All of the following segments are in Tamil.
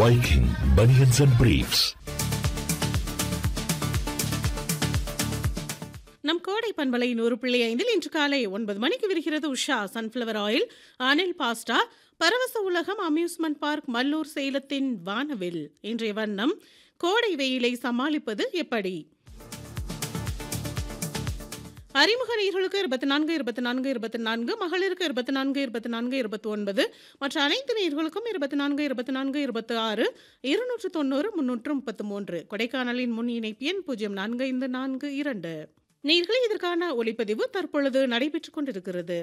Viking Bunions and Briefs. நம் கோடை பண்பலை நூறு புள்ளி ஐந்தில் இன்று காலை ஒன்பது மணிக்கு விரிகிறது Usha sunflower oil Anil pasta பரவச உலகம் அம்யூஸ்மெண்ட் பார்க் மல்லூர் சேலத்தின் வானவில் இன்றைய வண்ணம் கோடை வெயிலை சமாளிப்பது எப்படி அறிமுக நேர்களுக்கு இருபத்தி நான்கு இருபத்தி நான்கு இருபத்தி நான்கு மகளிருக்கு இருபத்தி நான்கு இருபத்தி நான்கு இருபத்தி ஒன்பது மற்ற அனைத்து நேர்களுக்கும் இருபத்தி நான்கு இருபத்தி நான்கு இருபத்தி ஆறு இருநூற்று தொண்ணூறு முன்னூற்று முப்பத்து மூன்று கொடைக்கானலின் முன் இணைப்பு எண் பூஜ்ஜியம் நான்கு ஐந்து நான்கு இரண்டு நேர்களே இதற்கான ஒளிப்பதிவு தற்பொழுது நடைபெற்றுக் கொண்டிருக்கிறது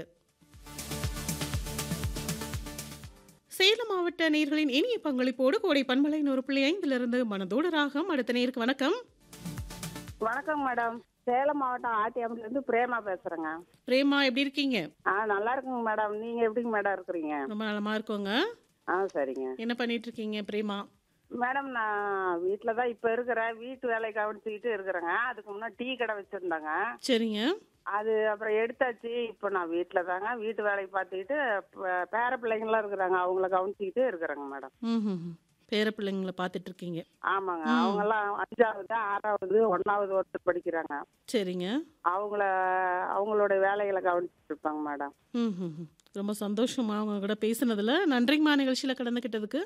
சேலம் மாவட்ட நேர்களின் இனிய பங்களிப்போடு கோடை பண்பலை நூறு புள்ளி ஐந்திலிருந்து மனதோடு ராகம் அடுத்த நேருக்கு வணக்கம் வணக்கம் மேடம் சேலம் மாவட்டம் ஆட்டியாம்பல இருந்து பிரேமா பேசுறேங்க பிரேமா எப்படி இருக்கீங்க ஆ நல்லா இருக்குங்க மேடம் நீங்க எப்படிங்க மேடம் இருக்கிறீங்க ரொம்ப நலமா இருக்கோங்க ஆ சரிங்க என்ன பண்ணிட்டு இருக்கீங்க பிரேமா மேடம் நான் வீட்டில் தான் இப்போ இருக்கிறேன் வீட்டு வேலை கவனிச்சுக்கிட்டு இருக்கிறேங்க அதுக்கு முன்னாடி டீ கடை வச்சுருந்தாங்க சரிங்க அது அப்புறம் எடுத்தாச்சு இப்போ நான் வீட்டில் தாங்க வீட்டு வேலையை பார்த்துக்கிட்டு ப- பேர பிள்ளைங்களாம் இருக்கிறாங்க அவங்கள கவனிச்சுக்கிட்டு இருக்கிறேங்க மேடம் ம் பேர பிள்ளைங்களை பார்த்துட்டு இருக்கீங்க ஆமாங்க அவங்கெல்லாம் அஞ்சாவது ஆறாவது ஒன்றாவது ஒருத்தர் படிக்கிறாங்க சரிங்க அவங்கள அவங்களோட வேலைகளை கவனிச்சுட்டு இருப்பாங்க மேடம் ம் ம், ம். ரொம்ப சந்தோஷமா அவங்க கூட பேசுனதுல நன்றிங்கம்மா நிகழ்ச்சியில கலந்துக்கிட்டதுக்கு